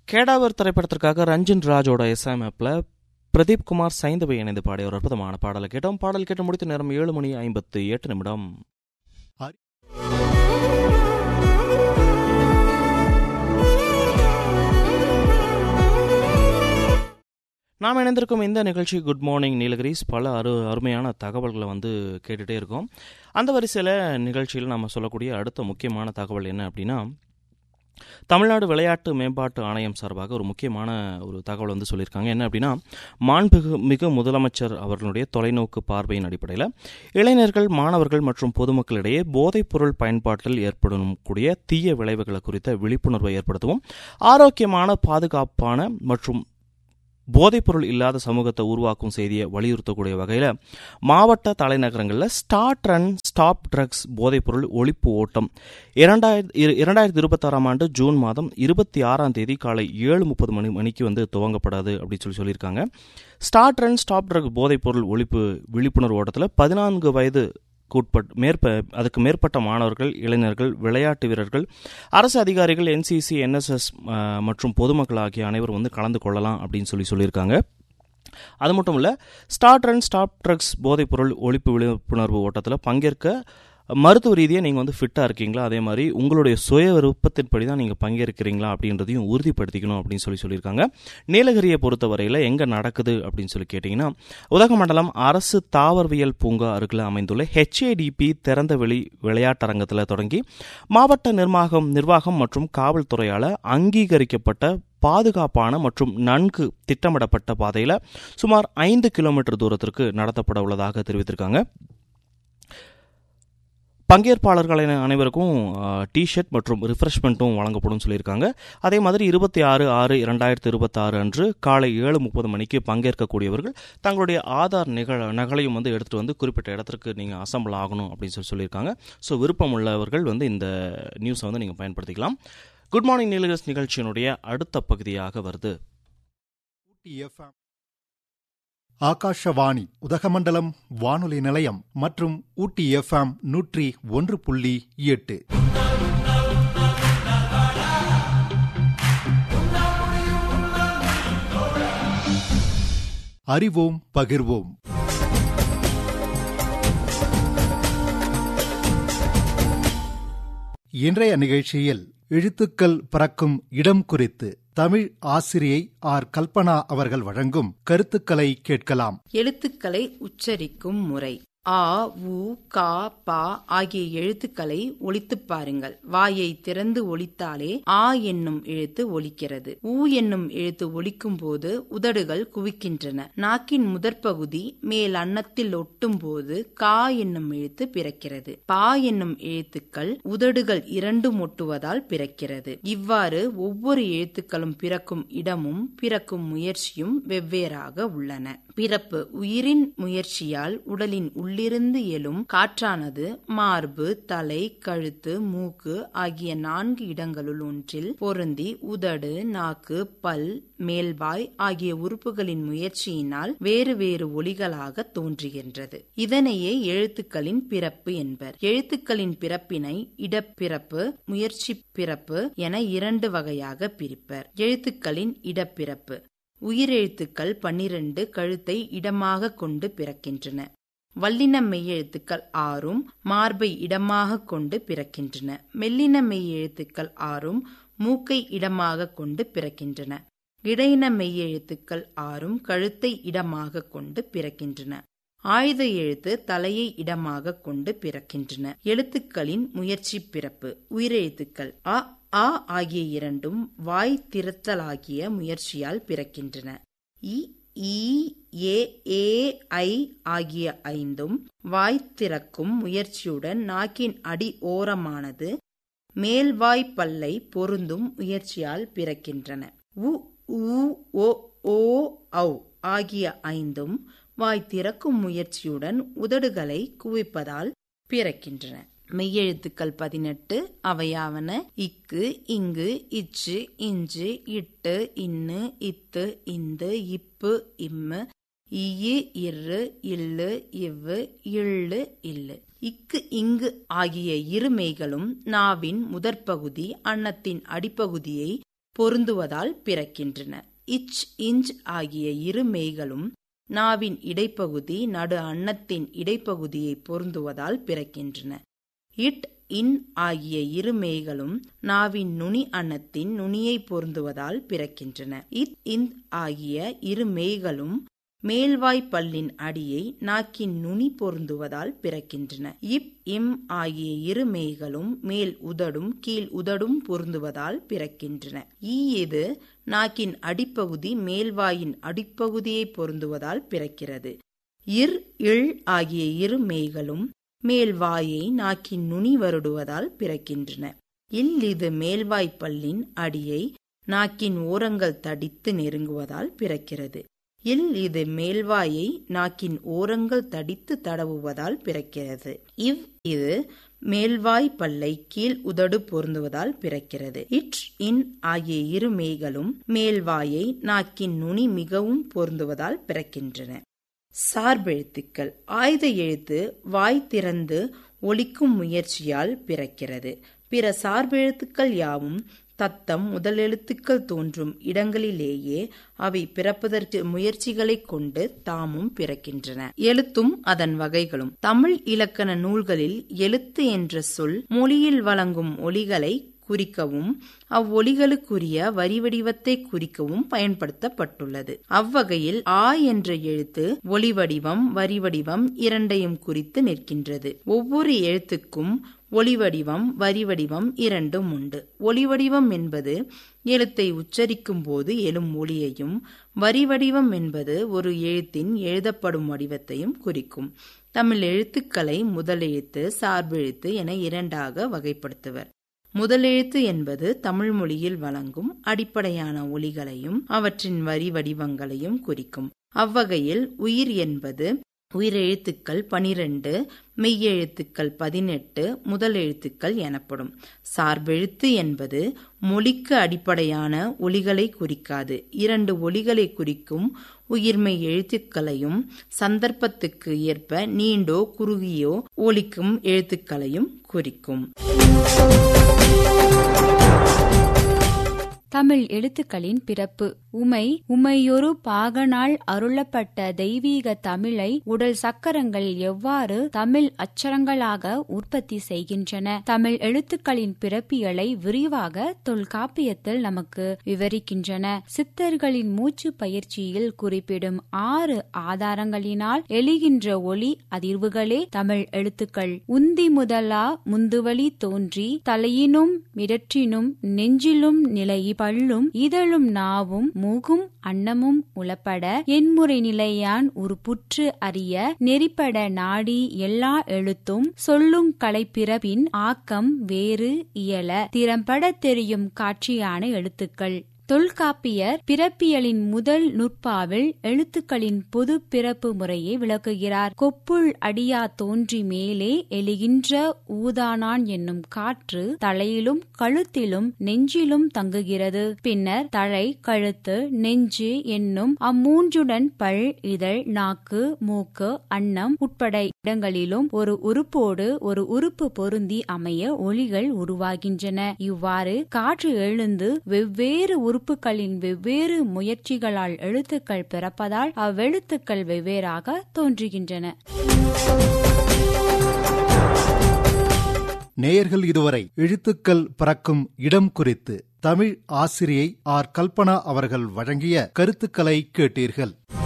கேடாவர் திரைப்படத்திற்காக ரஞ்சன் ராஜோட இசையமைப்பில் பிரதீப் குமார் சைந்தவை இணைந்து பாடிய ஒரு அற்புதமான பாடலை கேட்டோம் பாடல் கேட்டு முடித்த நேரம் ஏழு மணி ஐம்பத்து எட்டு நிமிடம் நாம் இணைந்திருக்கும் இந்த நிகழ்ச்சி குட் மார்னிங் நீலகிரிஸ் பல அரு அருமையான தகவல்களை வந்து கேட்டுகிட்டே இருக்கோம் அந்த வரிசையில் நிகழ்ச்சியில் நம்ம சொல்லக்கூடிய அடுத்த முக்கியமான தகவல் என்ன அப்படின்னா தமிழ்நாடு விளையாட்டு மேம்பாட்டு ஆணையம் சார்பாக ஒரு முக்கியமான ஒரு தகவல் வந்து சொல்லியிருக்காங்க என்ன அப்படின்னா மாண்புமிகு மிகு முதலமைச்சர் அவர்களுடைய தொலைநோக்கு பார்வையின் அடிப்படையில் இளைஞர்கள் மாணவர்கள் மற்றும் பொதுமக்களிடையே போதைப் பொருள் பயன்பாட்டில் ஏற்படும் கூடிய தீய விளைவுகளை குறித்த விழிப்புணர்வை ஏற்படுத்தவும் ஆரோக்கியமான பாதுகாப்பான மற்றும் போதைப்பொருள் இல்லாத சமூகத்தை உருவாக்கும் செய்தியை வலியுறுத்தக்கூடிய வகையில் மாவட்ட தலைநகரங்களில் ஸ்டார்ட் ரன் ஸ்டாப் ட்ரக்ஸ் போதைப்பொருள் ஒழிப்பு ஓட்டம் இரண்டாயிரத்தி இரண்டாயிரத்தி இருபத்தாறாம் ஆண்டு ஜூன் மாதம் இருபத்தி ஆறாம் தேதி காலை ஏழு முப்பது மணி மணிக்கு வந்து துவங்கப்படாது அப்படின்னு சொல்லி சொல்லியிருக்காங்க ஸ்டார்ட் ரன் ஸ்டாப் ட்ரக் போதைப்பொருள் ஒழிப்பு விழிப்புணர்வு ஓட்டத்தில் பதினான்கு வயது உட்பட் மேற்ப அதுக்கு மேற்பட்ட மாணவர்கள் இளைஞர்கள் விளையாட்டு வீரர்கள் அரசு அதிகாரிகள் என்சிசி என்எஸ்எஸ் மற்றும் பொதுமக்கள் ஆகிய அனைவரும் வந்து கலந்து கொள்ளலாம் அப்படின்னு சொல்லி சொல்லியிருக்காங்க அது மட்டும் இல்லை ஸ்டார்ட் ரன் ஸ்டாப் ட்ரக்ஸ் போதைப்பொருள் ஒழிப்பு விழிப்புணர்வு ஓட்டத்தில் பங்கேற்க மருத்துவ ரீதியாக நீங்கள் வந்து ஃபிட்டாக இருக்கீங்களா அதே மாதிரி உங்களுடைய சுய விருப்பத்தின்படி தான் நீங்கள் பங்கேற்கிறீங்களா அப்படின்றதையும் உறுதிப்படுத்திக்கணும் அப்படின்னு சொல்லி சொல்லியிருக்காங்க நீலகிரியை பொறுத்தவரையில் எங்கே நடக்குது அப்படின்னு சொல்லி கேட்டிங்கன்னா உதகமண்டலம் அரசு தாவரவியல் பூங்கா அருகில் அமைந்துள்ள ஹெச்ஏடிபி திறந்தவெளி விளையாட்டரங்கத்தில் தொடங்கி மாவட்ட நிர்வாகம் நிர்வாகம் மற்றும் காவல்துறையால் அங்கீகரிக்கப்பட்ட பாதுகாப்பான மற்றும் நன்கு திட்டமிடப்பட்ட பாதையில் சுமார் ஐந்து கிலோமீட்டர் தூரத்திற்கு நடத்தப்பட உள்ளதாக தெரிவித்திருக்காங்க பங்கேற்பாளர்கள் அனைவருக்கும் டிஷர்ட் மற்றும் ரிஃப்ரெஷ்மெண்ட்டும் வழங்கப்படும் சொல்லியிருக்காங்க அதே மாதிரி இருபத்தி ஆறு ஆறு இரண்டாயிரத்தி இருபத்தாறு அன்று காலை ஏழு முப்பது மணிக்கு பங்கேற்கக்கூடியவர்கள் தங்களுடைய ஆதார் நிகழ் நகலையும் வந்து எடுத்துகிட்டு வந்து குறிப்பிட்ட இடத்திற்கு நீங்கள் அசம்பிள் ஆகணும் அப்படின்னு சொல்லி சொல்லியிருக்காங்க ஸோ விருப்பம் உள்ளவர்கள் வந்து இந்த நியூஸை வந்து நீங்கள் பயன்படுத்திக்கலாம் குட் மார்னிங் நீலகிரிஸ் நிகழ்ச்சியினுடைய அடுத்த பகுதியாக வருது ஆகாஷவாணி உதகமண்டலம் வானொலி நிலையம் மற்றும் ஊட்டி எஃப்எம் நூற்றி ஒன்று புள்ளி எட்டு அறிவோம் பகிர்வோம் இன்றைய நிகழ்ச்சியில் எழுத்துக்கள் பிறக்கும் இடம் குறித்து தமிழ் ஆசிரியை ஆர் கல்பனா அவர்கள் வழங்கும் கருத்துக்களை கேட்கலாம் எழுத்துக்களை உச்சரிக்கும் முறை ஆ உ கா பா ஆகிய எழுத்துக்களை ஒலித்துப் பாருங்கள் வாயை திறந்து ஒலித்தாலே ஆ என்னும் எழுத்து ஒலிக்கிறது ஊ என்னும் எழுத்து ஒலிக்கும் போது உதடுகள் குவிக்கின்றன நாக்கின் முதற்பகுதி மேல் அன்னத்தில் ஒட்டும் போது கா என்னும் எழுத்து பிறக்கிறது பா என்னும் எழுத்துக்கள் உதடுகள் இரண்டும் ஒட்டுவதால் பிறக்கிறது இவ்வாறு ஒவ்வொரு எழுத்துக்களும் பிறக்கும் இடமும் பிறக்கும் முயற்சியும் வெவ்வேறாக உள்ளன பிறப்பு உயிரின் முயற்சியால் உடலின் உள்ளிருந்து எழும் காற்றானது மார்பு தலை கழுத்து மூக்கு ஆகிய நான்கு இடங்களுள் ஒன்றில் பொருந்தி உதடு நாக்கு பல் மேல்வாய் ஆகிய உறுப்புகளின் முயற்சியினால் வேறு வேறு ஒலிகளாக தோன்றுகின்றது இதனையே எழுத்துக்களின் பிறப்பு என்பர் எழுத்துக்களின் பிறப்பினை இடப்பிறப்பு முயற்சி பிறப்பு என இரண்டு வகையாக பிரிப்பர் எழுத்துக்களின் இடப்பிறப்பு உயிரெழுத்துக்கள் பன்னிரண்டு கழுத்தை இடமாக கொண்டு பிறக்கின்றன வல்லின மெய்யெழுத்துக்கள் ஆறும் மார்பை இடமாக கொண்டு பிறக்கின்றன மெல்லின மெய்யெழுத்துக்கள் ஆறும் மூக்கை இடமாக கொண்டு பிறக்கின்றன இடையின மெய்யெழுத்துக்கள் ஆறும் கழுத்தை இடமாக கொண்டு பிறக்கின்றன ஆயுத எழுத்து தலையை இடமாக கொண்டு பிறக்கின்றன எழுத்துக்களின் முயற்சி பிறப்பு உயிரெழுத்துக்கள் அ ஆ ஆகிய இரண்டும் வாய் திறத்தலாகிய முயற்சியால் பிறக்கின்றன இ ஈ ஏ ஏ ஐ ஆகிய ஐந்தும் வாய் திறக்கும் முயற்சியுடன் நாக்கின் அடி ஓரமானது மேல்வாய் பல்லை பொருந்தும் முயற்சியால் பிறக்கின்றன உ ஊ ஓ ஓ ஔ ஆகிய ஐந்தும் வாய் திறக்கும் முயற்சியுடன் உதடுகளை குவிப்பதால் பிறக்கின்றன மெய்யெழுத்துக்கள் பதினெட்டு அவையாவன இக்கு இங்கு இச்சு இஞ்சு இட்டு இன்னு இத்து இந்து இப்பு இம்மு இயு இரு இல்லு இவ்வு இள்ளு இல்லு இக்கு இங்கு ஆகிய இரு மெய்களும் நாவின் முதற்பகுதி அன்னத்தின் அடிப்பகுதியை பொருந்துவதால் பிறக்கின்றன இச் இஞ்ச் ஆகிய இரு மெய்களும் நாவின் இடைப்பகுதி நடு அன்னத்தின் இடைப்பகுதியை பொருந்துவதால் பிறக்கின்றன இட் இன் ஆகிய இரு மெய்களும் நாவின் நுனி அன்னத்தின் நுனியை பொருந்துவதால் பிறக்கின்றன இத் இந்த் ஆகிய இரு மெய்களும் மேல்வாய் பல்லின் அடியை நாக்கின் நுனி பொருந்துவதால் பிறக்கின்றன இப் இம் ஆகிய இரு மெய்களும் மேல் உதடும் கீழ் உதடும் பொருந்துவதால் பிறக்கின்றன ஈ இது நாக்கின் அடிப்பகுதி மேல்வாயின் அடிப்பகுதியை பொருந்துவதால் பிறக்கிறது இர் இள் ஆகிய இரு மெய்களும் மேல்வாயை நாக்கின் நுனி வருடுவதால் பிறக்கின்றன இல் இது மேல்வாய் பல்லின் அடியை நாக்கின் ஓரங்கள் தடித்து நெருங்குவதால் பிறக்கிறது இல் இது மேல்வாயை நாக்கின் ஓரங்கள் தடித்து தடவுவதால் பிறக்கிறது இவ் இது மேல்வாய் பல்லை கீழ் உதடு பொருந்துவதால் பிறக்கிறது இட் இன் ஆகிய இரு மேய்களும் மேல்வாயை நாக்கின் நுனி மிகவும் பொருந்துவதால் பிறக்கின்றன சார்பெழுத்துக்கள் ஆயுத எழுத்து வாய் திறந்து ஒலிக்கும் முயற்சியால் பிறக்கிறது பிற சார்பெழுத்துக்கள் யாவும் தத்தம் முதலெழுத்துக்கள் தோன்றும் இடங்களிலேயே அவை பிறப்பதற்கு முயற்சிகளைக் கொண்டு தாமும் பிறக்கின்றன எழுத்தும் அதன் வகைகளும் தமிழ் இலக்கண நூல்களில் எழுத்து என்ற சொல் மொழியில் வழங்கும் ஒலிகளை குறிக்கவும் அவ்வொலிகளுக்குரிய வரி வடிவத்தை குறிக்கவும் பயன்படுத்தப்பட்டுள்ளது அவ்வகையில் ஆ என்ற எழுத்து ஒலி வடிவம் வரி வடிவம் இரண்டையும் குறித்து நிற்கின்றது ஒவ்வொரு எழுத்துக்கும் ஒளிவடிவம் வரிவடிவம் இரண்டும் உண்டு ஒளிவடிவம் என்பது எழுத்தை உச்சரிக்கும் போது எழும் ஒளியையும் வரிவடிவம் என்பது ஒரு எழுத்தின் எழுதப்படும் வடிவத்தையும் குறிக்கும் தமிழ் எழுத்துக்களை முதலெழுத்து சார்பெழுத்து என இரண்டாக வகைப்படுத்துவர் முதலெழுத்து என்பது தமிழ் மொழியில் வழங்கும் அடிப்படையான ஒலிகளையும் அவற்றின் வரி வடிவங்களையும் குறிக்கும் அவ்வகையில் உயிர் என்பது உயிரெழுத்துக்கள் பனிரெண்டு மெய்யெழுத்துக்கள் பதினெட்டு முதல் எழுத்துக்கள் எனப்படும் சார்பெழுத்து என்பது மொழிக்கு அடிப்படையான ஒலிகளை குறிக்காது இரண்டு ஒலிகளை குறிக்கும் உயிர்மெய் எழுத்துக்களையும் சந்தர்ப்பத்துக்கு ஏற்ப நீண்டோ குறுகியோ ஒலிக்கும் எழுத்துக்களையும் குறிக்கும் தமிழ் எழுத்துக்களின் பிறப்பு உமை உமையொரு பாகனால் அருளப்பட்ட தெய்வீக தமிழை உடல் சக்கரங்கள் எவ்வாறு தமிழ் அச்சரங்களாக உற்பத்தி செய்கின்றன தமிழ் எழுத்துக்களின் பிறப்பியலை விரிவாக தொல்காப்பியத்தில் நமக்கு விவரிக்கின்றன சித்தர்களின் மூச்சு பயிற்சியில் குறிப்பிடும் ஆறு ஆதாரங்களினால் எழுகின்ற ஒளி அதிர்வுகளே தமிழ் எழுத்துக்கள் உந்தி முதலா முந்துவலி தோன்றி தலையினும் மிடற்றினும் நெஞ்சிலும் நிலையி பல்லும் இதழும் நாவும் மூகும் அன்னமும் உளப்பட என்முறை நிலையான் ஒரு புற்று அறிய நெறிப்பட நாடி எல்லா எழுத்தும் சொல்லுங் கலைப்பிறப்பின் ஆக்கம் வேறு இயல திறம்பட தெரியும் காட்சியான எழுத்துக்கள் தொல்காப்பியர் பிறப்பியலின் முதல் நுட்பாவில் எழுத்துக்களின் பொது பிறப்பு முறையை விளக்குகிறார் கொப்புள் அடியா தோன்றி மேலே எழுகின்ற ஊதானான் என்னும் காற்று தலையிலும் கழுத்திலும் நெஞ்சிலும் தங்குகிறது பின்னர் தலை கழுத்து நெஞ்சு என்னும் அம்மூன்றுடன் பல் இதழ் நாக்கு மூக்கு அன்னம் உட்பட இடங்களிலும் ஒரு உறுப்போடு ஒரு உறுப்பு பொருந்தி அமைய ஒளிகள் உருவாகின்றன இவ்வாறு காற்று எழுந்து வெவ்வேறு உறுப்புகளின் வெவ்வேறு முயற்சிகளால் எழுத்துக்கள் பிறப்பதால் அவ்வெழுத்துக்கள் வெவ்வேறாக தோன்றுகின்றன நேயர்கள் இதுவரை எழுத்துக்கள் பிறக்கும் இடம் குறித்து தமிழ் ஆசிரியை ஆர் கல்பனா அவர்கள் வழங்கிய கருத்துக்களை கேட்டீர்கள்